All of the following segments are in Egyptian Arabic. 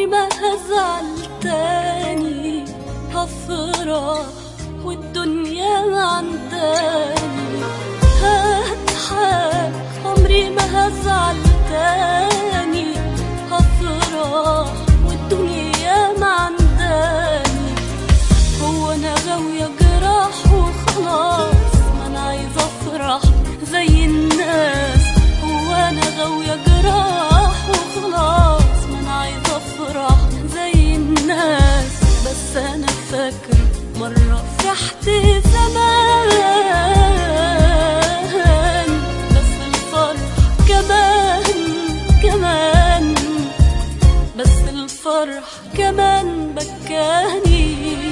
ما هزعل تاني هفرح والدنيا عنداني هضحك عمري ما هزعل تاني هفرح والدنيا ما عنداني هو انا غاوية جراح وخلاص ما انا عايزة افرح زي الناس هو انا غاوية جراح وخلاص ما انا عايزة افرح زي الناس بس انا فاكرة مرة فرحت زمان بس الفرح كمان كمان بس الفرح كمان بكاني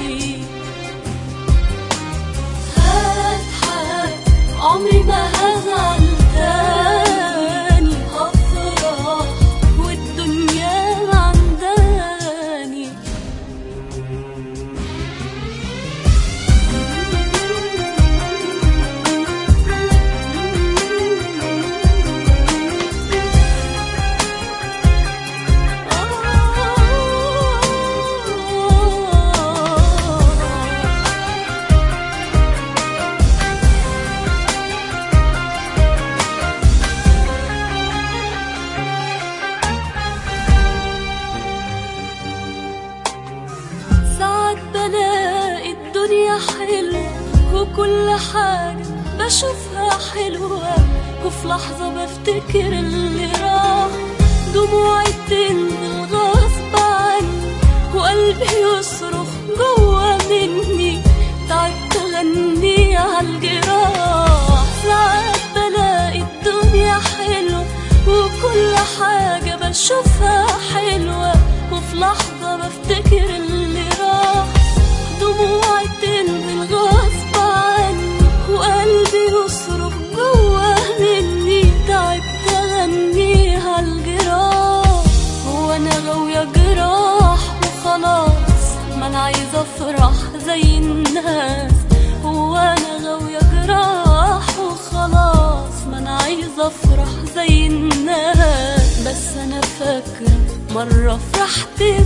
هضحك عمري ما هزعل تاني هفرح والدنيا عنداني ساعات بلاقي الدنيا حلوة وكل حاجة بشوفها حلوة وفي لحظة بفتكر اللي راح دموعي تنزل غصب عني وقلبي يصرخ جوا مني تعبت اغني عالجراح ساعات بلاقي الدنيا حلوة وكل حاجة بشوفها حلوة وفي لحظة بفتكر اللي راح دموعي تنزل غصب عني وقلبي يصرخ جوا مني تعبت اغنيها الجراح هو انا غاوية جراح وخلاص ما انا عايزة افرح زي الناس هو انا غاوية جراح وخلاص ما انا عايزة افرح زي الناس بس انا فاكرة مرة فرحت